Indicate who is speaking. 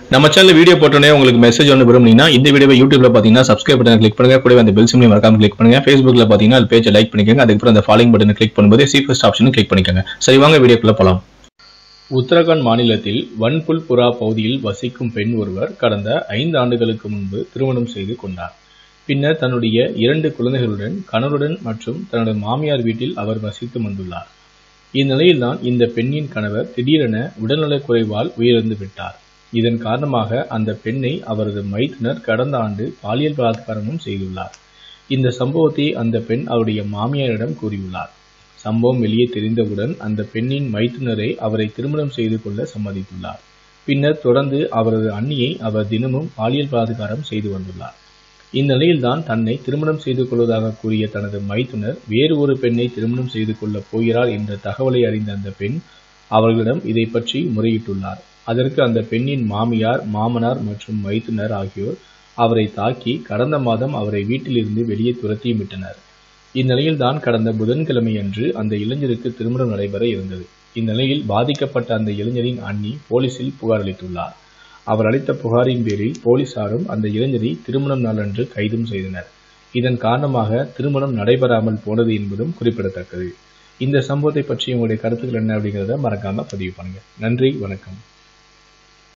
Speaker 1: நம்ம channel video போட்டோன்னே உங்களுக்கு மெசேஜ் ஒன்று விரும்புனீங்கன்னா இந்த வீடியோவை யூடியூப்ல பார்த்தீங்கன்னா சப்ஸ்கிரைப் பட்டன் கிளிக் பண்ணுங்க கூடவே அந்த பெல் சிம்லையும் மறக்காம கிளிக் பண்ணுங்க ஃபேஸ்புக்ல பார்த்தீங்கன்னா அது பேஜை லைக் பண்ணிக்கோங்க அதுக்கப்புறம் அந்த ஃபாலோயிங் பட்டனை கிளிக் பண்ணும்போது சி ஃபர்ஸ்ட் ஆப்ஷனும் கிளிக் பண்ணிக்கோங்க சரி வாங்க வீடியோக்குள்ள போலாம் உத்தரகாண்ட் மாநிலத்தில் வன்புல் புரா பகுதியில் வசிக்கும் பெண் ஒருவர் கடந்த ஐந்து ஆண்டுகளுக்கு முன்பு திருமணம் செய்து கொண்டார் பின்னர் தன்னுடைய இரண்டு குழந்தைகளுடன் கணவருடன் மற்றும் தனது மாமியார் வீட்டில் அவர் வசித்து வந்துள்ளார் இந்நிலையில்தான் இந்த பெண்ணின் கணவர் திடீரென உடல்நலக் குறைவால் உயிரிழந்து விட்டார் இதன் காரணமாக அந்த பெண்ணை அவரது மைத்துனர் கடந்த ஆண்டு பாலியல் பலாத்காரமும் செய்துள்ளார் இந்த சம்பவத்தை அந்த பெண் அவருடைய மாமியாரிடம் கூறியுள்ளார் சம்பவம் வெளியே தெரிந்தவுடன் அந்த பெண்ணின் மைத்துனரை அவரை திருமணம் செய்து கொள்ள சம்மதித்துள்ளார் பின்னர் தொடர்ந்து அவரது அண்ணியை அவர் தினமும் பாலியல் பலாத்காரம் செய்து வந்துள்ளார் இந்நிலையில்தான் தன்னை திருமணம் செய்து கொள்வதாக கூறிய தனது மைத்துனர் வேறு ஒரு பெண்ணை திருமணம் செய்து கொள்ளப் போகிறார் என்ற தகவலை அறிந்த அந்த பெண் அவர்களிடம் இதை பற்றி முறையிட்டுள்ளார் அதற்கு அந்த பெண்ணின் மாமியார் மாமனார் மற்றும் மைத்துனர் ஆகியோர் அவரை தாக்கி கடந்த மாதம் அவரை வீட்டிலிருந்து வெளியே துரத்தியும் விட்டனர் இந்நிலையில்தான் கடந்த புதன்கிழமையன்று அந்த இளைஞருக்கு திருமணம் நடைபெற இருந்தது இந்நிலையில் பாதிக்கப்பட்ட அந்த இளைஞரின் அண்ணி போலீசில் புகார் அளித்துள்ளார் அவர் அளித்த புகாரின் பேரில் போலீசாரும் அந்த இளைஞரை திருமணம் நாளன்று கைதும் செய்தனர் இதன் காரணமாக திருமணம் நடைபெறாமல் போனது என்பதும் குறிப்பிடத்தக்கது இந்த சம்பவத்தை பற்றி உங்களுடைய கருத்துக்கள் என்ன அப்படிங்கிறத மறக்காம பதிவு பண்ணுங்க நன்றி வணக்கம்